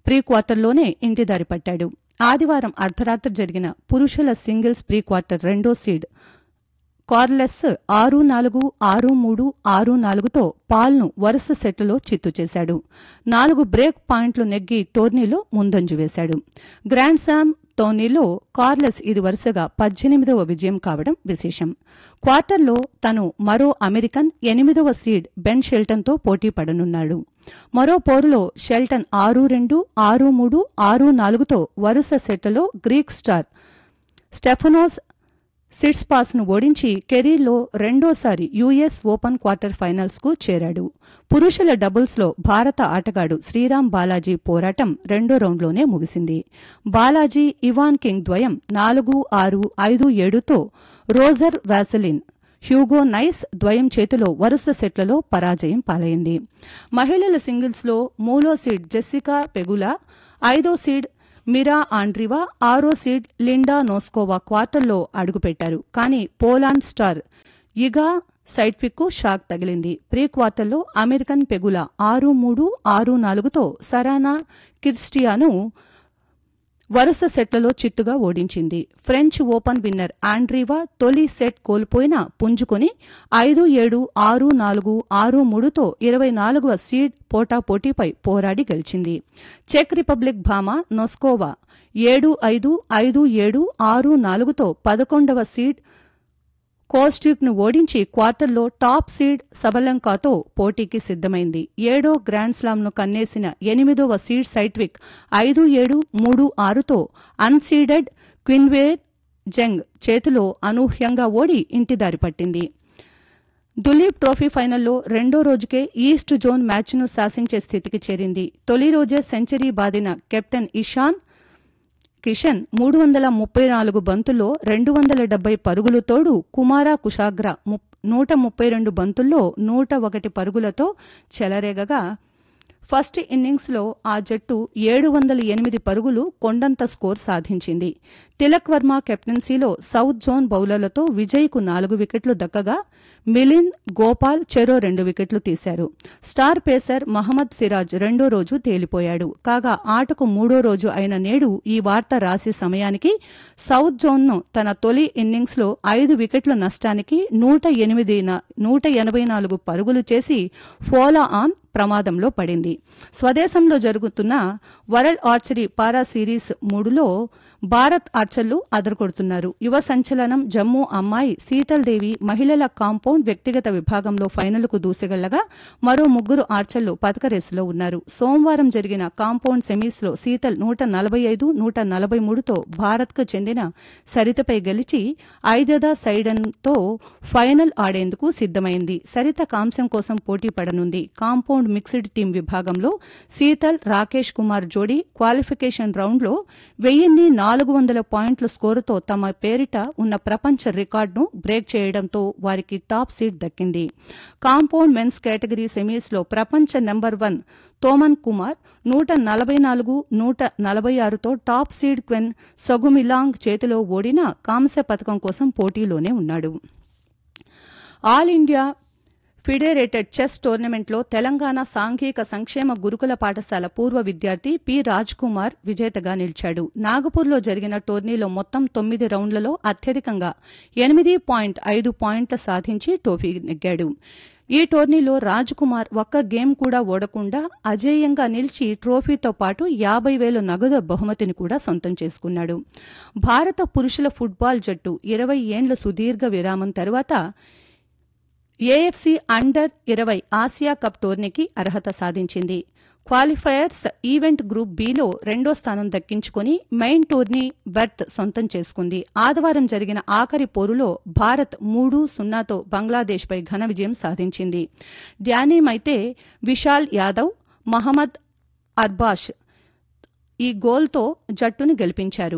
pre క్వార్టర్లోనే ఇంటిదారి పట్టాడు ఆదివారం అర్ధరాత్రి జరిగిన పురుషుల సింగిల్స్ ప్రీ క్వార్టర్ రెండో సీడ్ కార్లెస్ ఆరు నాలుగు ఆరు మూడు ఆరు నాలుగుతో పాల్ను వరుస సెట్లలో చిత్తు చేశాడు నాలుగు బ్రేక్ పాయింట్లు నెగ్గి టోర్నీలో ముందంజు వేశాడు గ్రాండ్ శామ్ టోర్నీలో కార్లెస్ ఇది వరుసగా పద్దెనిమిదవ విజయం కావడం విశేషం క్వార్టర్లో తను మరో అమెరికన్ ఎనిమిదవ సీడ్ బెన్ షెల్టన్తో పోటీ పడనున్నాడు మరో పోరులో షెల్టన్ ఆరు రెండు ఆరు మూడు ఆరు నాలుగుతో వరుస సెట్లలో గ్రీక్ స్టార్ స్టెఫనోస్ సిట్స్పాస్ ను ఓడించి కెరీర్లో రెండోసారి యుఎస్ ఓపెన్ క్వార్టర్ ఫైనల్స్ కు చేరాడు పురుషుల డబుల్స్ లో భారత ఆటగాడు శ్రీరామ్ బాలాజీ పోరాటం రెండో రౌండ్లోనే ముగిసింది బాలాజీ ఇవాన్ కింగ్ ద్వయం నాలుగు ఆరు ఐదు ఏడుతో రోజర్ వ్యాసలిన్ హ్యూగో నైస్ ద్వయం చేతిలో వరుస సెట్లలో పరాజయం పాలైంది మహిళల సింగిల్స్ లో మూడో సీడ్ జెస్సికా పెగులా ఐదో సీడ్ మిరా ఆండ్రివా ఆరో సీడ్ లిండా నోస్కోవా క్వార్టర్లో అడుగుపెట్టారు కానీ Poland star Iga Swiatek shock తగిలింది ప్రీ క్వార్టర్లో అమెరికన్ పెగుల ఆరు మూడు ఆరు నాలుగుతో సరానా కిర్స్టియాను వరుస సెట్లలో చిత్తుగా ఓడించింది ఫ్రెంచ్ ఓపెన్ విన్నర్ ఆండ్రీవా తొలి సెట్ కోల్పోయినా పుంజుకొని ఐదు ఏడు ఆరు నాలుగు ఆరు మూడుతో ఇరవై నాలుగవ సీడ్ పోటాపోటీపై పోరాడి గెలిచింది చెక్ రిపబ్లిక్ భామ నొస్కోవా ఏడు ఐదు ఐదు ఏడు ఆరు నాలుగుతో పదకొండవ సీడ్ కోస్ట్యూక్ ను ఓడించి క్వార్టర్లో టాప్ సీడ్ సబలంకాతో పోటీకి సిద్దమైంది ఏడో గ్రాండ్ స్లామ్ ను కన్నేసిన ఎనిమిదవ సీడ్ సైట్విక్ ఐదు ఏడు మూడు ఆరుతో అన్సీడెడ్ క్విన్వేర్ జంగ్ చేతిలో అనూహ్యంగా ఓడి ఇంటిదారి పట్టింది దులీప్ ట్రోఫీ ఫైనల్లో రెండో రోజుకే ఈస్ట్ జోన్ మ్యాచ్ను శాసించే స్థితికి చేరింది తొలి రోజే సెంచరీ బాదిన కెప్టెన్ ఇషాన్ కిషన్ మూడు వందల ముప్పై నాలుగు బంతుల్లో రెండు వందల డెబ్బై పరుగులు తోడు కుమారా కుషాగ్ర నూట ముప్పై రెండు బంతుల్లో నూట ఒకటి పరుగులతో చెలరేగగా ఫస్ట్ ఇన్నింగ్స్లో ఆ జట్టు ఏడు వందల ఎనిమిది పరుగులు కొండంత స్కోర్ సాధించింది తిలక్ వర్మ కెప్టెన్సీలో సౌత్ జోన్ బౌలర్లతో విజయ్కు నాలుగు వికెట్లు దక్కగా మిలింద్ గోపాల్ చెరో రెండు వికెట్లు తీశారు స్టార్ పేసర్ మహమ్మద్ సిరాజ్ రెండో రోజు తేలిపోయాడు కాగా ఆటకు మూడో రోజు అయిన నేడు ఈ వార్త రాసే సమయానికి సౌత్ జోన్ను తన తొలి ఇన్నింగ్స్లో ఐదు వికెట్ల నష్టానికి నూట ఎనిమిది నూట ఎనభై నాలుగు పరుగులు చేసి ఫోలా ఆన్ ప్రమాదంలో పడింది స్వదేశంలో జరుగుతున్న వరల్డ్ ఆర్చరీ పారా సిరీస్ మూడులో భారత్ ఆర్చర్లు అదరకొడుతున్నారు యువ సంచలనం జమ్మూ అమ్మాయి శీతల్ దేవి మహిళల కాంపౌండ్ వ్యక్తిగత విభాగంలో ఫైనల్కు దూసుకెళ్లగా మరో ముగ్గురు ఆర్చర్లు పథక రేసులో ఉన్నారు సోమవారం జరిగిన కాంపౌండ్ సెమీస్లో శీతల్ నూట నలభై ఐదు నూట నలభై మూడుతో భారత్కు చెందిన సరితపై గెలిచి ఐజదా సైడన్తో ఫైనల్ ఆడేందుకు సిద్దమైంది సరిత కాంస్యం కోసం పోటీ పడనుంది కాంపౌండ్ మిక్స్డ్ టీం విభాగంలో శీతల్ రాకేష్ కుమార్ జోడీ క్వాలిఫికేషన్ రౌండ్లో వెయ్యిన్ని నాలుగు వందల పాయింట్ల స్కోరుతో తమ పేరిట ఉన్న ప్రపంచ రికార్డును బ్రేక్ చేయడంతో వారికి టాప్ సీట్ దక్కింది కాంపౌండ్ మెన్స్ కేటగిరీ సెమీస్లో ప్రపంచ నెంబర్ వన్ తోమన్ కుమార్ నూట నలభై నాలుగు నూట నలభై ఆరుతో టాప్ సీడ్ క్వెన్ సగుమిలాంగ్ చేతిలో ఓడిన కాంస్య పథకం కోసం పోటీలోనే ఉన్నాడు ఆల్ ఇండియా ఫిడేరేటెడ్ చెస్ టోర్నమెంట్లో తెలంగాణ సాంఘిక సంక్షేమ గురుకుల పాఠశాల పూర్వ విద్యార్థి పి రాజ్ కుమార్ విజేతగా నిలిచాడు నాగపూర్లో జరిగిన టోర్నీలో మొత్తం తొమ్మిది రౌండ్లలో అత్యధికంగా ఎనిమిది పాయింట్ ఐదు పాయింట్ల సాధించి ట్రోఫీ నెగ్గాడు ఈ టోర్నీలో రాజ్ కుమార్ ఒక్క గేమ్ కూడా ఓడకుండా అజేయంగా నిలిచి ట్రోఫీతో పాటు యాభై వేల నగదు బహుమతిని కూడా సొంతం చేసుకున్నాడు భారత పురుషుల ఫుట్బాల్ జట్టు ఇరవై ఏండ్ల సుదీర్ఘ విరామం తర్వాత ఏఎఫ్సీ అండర్ ఇరవై ఆసియా కప్ టోర్నీకి అర్హత సాధించింది క్వాలిఫైయర్స్ ఈవెంట్ గ్రూప్ బిలో రెండో స్థానం దక్కించుకుని మెయిన్ టోర్నీ బెర్త్ సొంతం చేసుకుంది ఆదివారం జరిగిన ఆఖరి పోరులో భారత్ మూడు సున్నాతో బంగ్లాదేశ్పై ఘన విజయం సాధించింది డ్యానీమైతే విశాల్ యాదవ్ మహమ్మద్ అర్బాష్ ఈ గోల్తో జట్టును గెలిపించారు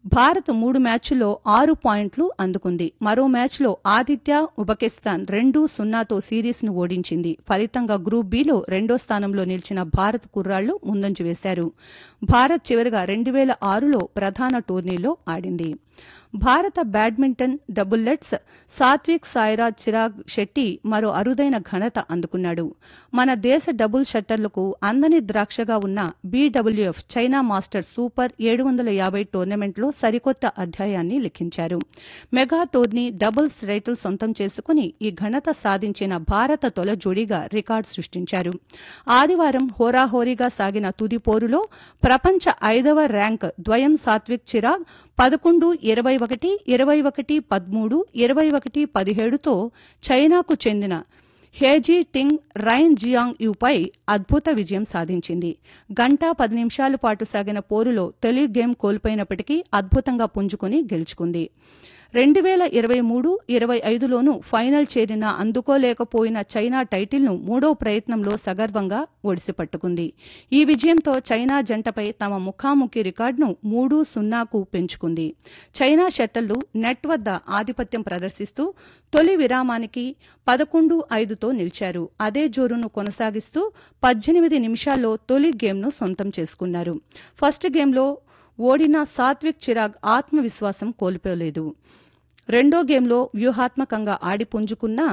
భారత్ మూడు మ్యాచ్ల్లో ఆరు పాయింట్లు అందుకుంది మరో మ్యాచ్లో ఆదిత్య ఉబెకిస్తాన్ రెండు సున్నాతో సిరీస్ను ఓడించింది ఫలితంగా గ్రూప్ బిలో రెండో స్థానంలో నిలిచిన భారత్ కుర్రాళ్లు ముందంజ వేశారు భారత్ చివరిగా రెండు వేల ఆరులో ప్రధాన టోర్నీలో ఆడింది భారత బ్యాడ్మింటన్ డబుల్లెట్స్ సాత్విక్ సాయిరాజ్ చిరాగ్ శెట్టి మరో అరుదైన ఘనత అందుకున్నాడు మన దేశ డబుల్ షట్టర్లకు అందని ద్రాక్షగా ఉన్న బీడబ్ల్యూఎఫ్ చైనా మాస్టర్ సూపర్ ఏడు వందల యాభై టోర్నమెంట్లో సరికొత్త అధ్యాయాన్ని లిఖించారు మెగా టోర్నీ డబుల్స్ టైటిల్ సొంతం చేసుకుని ఈ ఘనత సాధించిన భారత తొల జోడీగా రికార్డు సృష్టించారు ఆదివారం హోరాహోరీగా సాగిన తుది పోరులో ప్రపంచ ఐదవ ర్యాంక్ ద్వయం సాత్విక్ చిరాగ్ పదకొండు ఇరవై ఒకటి ఇరవై ఒకటి పదమూడు ఇరవై ఒకటి పదిహేడుతో చైనాకు చెందిన హేజీ టింగ్ రైన్ జియాంగ్ యూపై అద్భుత విజయం సాధించింది గంట పది నిమిషాల పాటు సాగిన పోరులో తొలి గేమ్ కోల్పోయినప్పటికీ అద్భుతంగా పుంజుకుని గెలుచుకుంది రెండు వేల ఇరవై మూడు ఇరవై ఐదులోనూ ఫైనల్ చేరిన అందుకోలేకపోయిన చైనా టైటిల్ను మూడో ప్రయత్నంలో సగర్వంగా ఒడిసిపట్టుకుంది ఈ విజయంతో చైనా జంటపై తమ ముఖాముఖి రికార్డును మూడు సున్నాకు పెంచుకుంది చైనా షట్టర్లు నెట్ వద్ద ఆధిపత్యం ప్రదర్శిస్తూ తొలి విరామానికి పదకొండు ఐదుతో నిలిచారు అదే జోరును కొనసాగిస్తూ పద్దెనిమిది నిమిషాల్లో తొలి గేమ్ను సొంతం చేసుకున్నారు ఫస్ట్ గేమ్లో ఓడిన సాత్విక్ చిరాగ్ ఆత్మవిశ్వాసం కోల్పోలేదు రెండో గేమ్లో వ్యూహాత్మకంగా ఆడి పుంజుకున్నా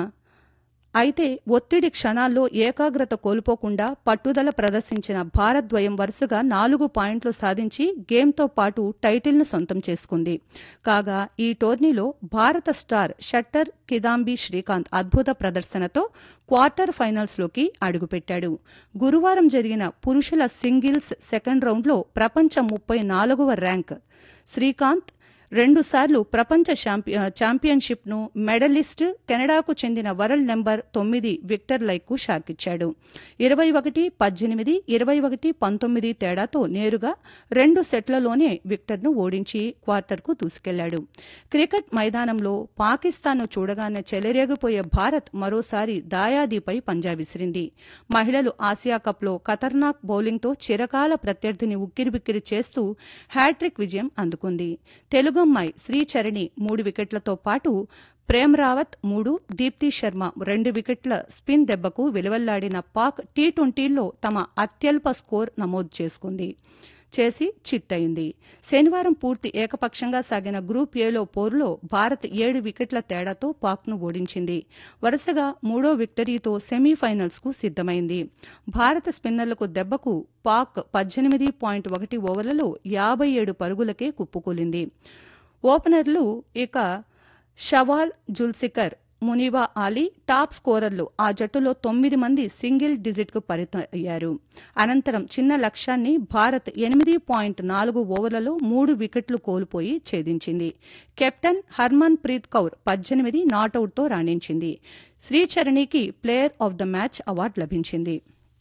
అయితే ఒత్తిడి క్షణాల్లో ఏకాగ్రత కోల్పోకుండా పట్టుదల ప్రదర్శించిన భారద్వయం వరుసగా నాలుగు పాయింట్లు సాధించి గేమ్తో పాటు టైటిల్ను సొంతం చేసుకుంది కాగా ఈ టోర్నీలో భారత స్టార్ షట్టర్ కిదాంబి శ్రీకాంత్ అద్భుత ప్రదర్శనతో క్వార్టర్ ఫైనల్స్లోకి అడుగుపెట్టాడు గురువారం జరిగిన పురుషుల సింగిల్స్ సెకండ్ రౌండ్లో ప్రపంచ ముప్పై నాలుగవ ర్యాంక్ శ్రీకాంత్ రెండుసార్లు ప్రపంచ ఛాంపియన్షిప్ను మెడలిస్ట్ కెనడాకు చెందిన వరల్డ్ నెంబర్ తొమ్మిది విక్టర్ లైక్కు షాకిచ్చాడు ఇరవై ఒకటి పద్దెనిమిది ఇరవై ఒకటి పంతొమ్మిది తేడాతో నేరుగా రెండు సెట్లలోనే విక్టర్ను ఓడించి క్వార్టర్కు దూసుకెళ్లాడు క్రికెట్ మైదానంలో పాకిస్తాన్ను చూడగానే చెలరేగిపోయే భారత్ మరోసారి దాయాదీపై పంజా విసిరింది మహిళలు ఆసియా కప్లో ఖతర్నాక్ బౌలింగ్తో చిరకాల ప్రత్యర్థిని ఉక్కిరిబిక్కిరి చేస్తూ హ్యాట్రిక్ విజయం అందుకుంది తెలుగు తెలుగమ్మాయి శ్రీచరణి మూడు వికెట్లతో పాటు ప్రేమ్ రావత్ మూడు దీప్తి శర్మ రెండు వికెట్ల స్పిన్ దెబ్బకు విలువల్లాడిన పాక్ టీ ట్వంటీలో తమ అత్యల్ప స్కోర్ నమోదు చేసుకుంది చేసి చిత్తయింది శనివారం పూర్తి ఏకపక్షంగా సాగిన గ్రూప్ ఏలో పోరులో భారత్ ఏడు వికెట్ల తేడాతో పాక్ను ఓడించింది వరుసగా మూడో విక్టరీతో సెమీఫైనల్స్కు సిద్దమైంది భారత స్పిన్నర్లకు దెబ్బకు పాక్ పద్దెనిమిది పాయింట్ ఒకటి ఓవర్లలో యాభై ఏడు పరుగులకే కుప్పుకూలింది ఓపెనర్లు ఇక షవాల్ జుల్సికర్ మునివా అలీ టాప్ స్కోరర్లు ఆ జట్టులో తొమ్మిది మంది సింగిల్ డిజిట్కు పరితయ్యారు అనంతరం చిన్న లక్ష్యాన్ని భారత్ ఎనిమిది పాయింట్ నాలుగు ఓవర్లలో మూడు వికెట్లు కోల్పోయి ఛేదించింది కెప్టెన్ హర్మన్ ప్రీత్ కౌర్ పద్దెనిమిది నాటౌట్తో రాణించింది శ్రీచరణికి player of the match award లభించింది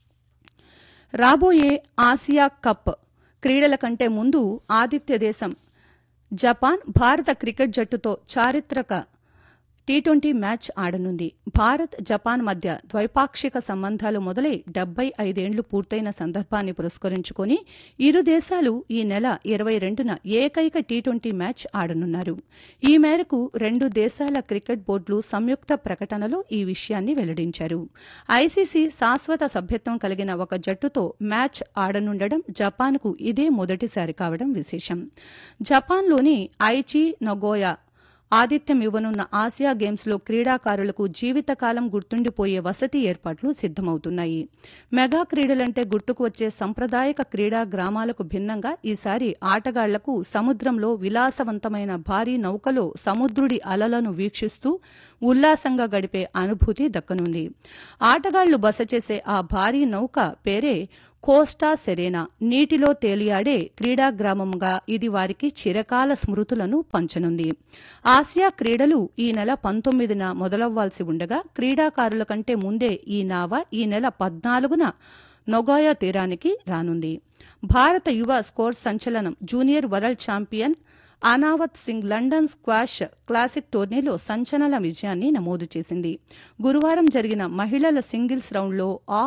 రాబోయే ఆసియా కప్ క్రీడల కంటే ముందు ఆతిథ్య దేశం జపాన్ భారత క్రికెట్ జట్టుతో చారిత్రక టీ ట్వంటీ మ్యాచ్ ఆడనుంది భారత్ జపాన్ మధ్య ద్వైపాక్షిక సంబంధాలు మొదలై డెబ్బై ఐదేండ్లు పూర్తయిన సందర్భాన్ని పురస్కరించుకుని ఇరు దేశాలు ఈ నెల ఇరవై రెండున ఏకైక టీ ట్వంటీ మ్యాచ్ ఆడనున్నారు ఈ మేరకు రెండు దేశాల క్రికెట్ బోర్డులు సంయుక్త ప్రకటనలో ఈ విషయాన్ని వెల్లడించారు ఐసీసీ శాశ్వత సభ్యత్వం కలిగిన ఒక జట్టుతో మ్యాచ్ ఆడనుండడం జపాన్కు ఇదే మొదటిసారి కావడం విశేషం జపాన్లోని ఐచి నగోయా ఆతిథ్యం ఇవ్వనున్న ఆసియా గేమ్స్లో క్రీడాకారులకు జీవితకాలం గుర్తుండిపోయే వసతి ఏర్పాట్లు సిద్దమవుతున్నాయి మెగా క్రీడలంటే గుర్తుకు వచ్చే సంప్రదాయక క్రీడా గ్రామాలకు భిన్నంగా ఈసారి ఆటగాళ్లకు సముద్రంలో విలాసవంతమైన భారీ నౌకలో సముద్రుడి అలలను వీక్షిస్తూ ఉల్లాసంగా గడిపే అనుభూతి దక్కనుంది ఆటగాళ్లు బస చేసే ఆ భారీ నౌక పేరే కోస్టా సెరేనా నీటిలో తేలియాడే క్రీడా గ్రామంగా ఇది వారికి చిరకాల స్మృతులను పంచనుంది ఆసియా క్రీడలు ఈ నెల పంతొమ్మిదిన మొదలవ్వాల్సి ఉండగా క్రీడాకారుల కంటే ముందే ఈ నావ ఈ నెల పద్నాలుగున నొగాయా తీరానికి రానుంది భారత యువ స్కోర్ సంచలనం junior world champion Anahat Singh London squash classic టోర్నీలో సంచలన విజయాన్ని నమోదు చేసింది గురువారం జరిగిన మహిళల సింగిల్స్ రౌండ్లో ఆఫ్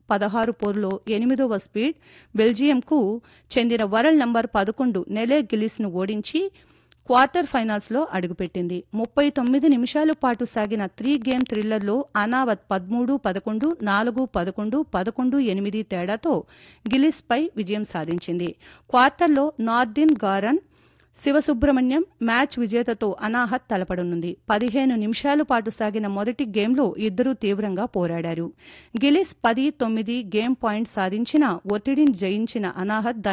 పదహారు పోరులో ఎనిమిదవ స్పీడ్ బెల్జియంకు చెందిన వరల్డ్ నంబర్ పదకొండు నెలే గిలిస్ను ఓడించి క్వార్టర్ ఫైనల్స్లో అడుగుపెట్టింది ముప్పై తొమ్మిది నిమిషాల పాటు సాగిన త్రీ గేమ్ థ్రిల్లర్లో అనావత్ పదమూడు పదకొండు నాలుగు పదకొండు పదకొండు ఎనిమిది తేడాతో గిలిస్పై విజయం సాధించింది క్వార్టర్లో నార్దిన్ గారన్ శివసుబ్రహ్మణ్యం మ్యాచ్ విజేతతో అనాహత్ తలపడనుంది పదిహేను నిమిషాల పాటు సాగిన మొదటి గేమ్లో ఇద్దరూ తీవ్రంగా పోరాడారు గిలిస్ పది తొమ్మిది గేమ్ పాయింట్ సాధించిన ఒత్తిడిని జయించిన అనాహత్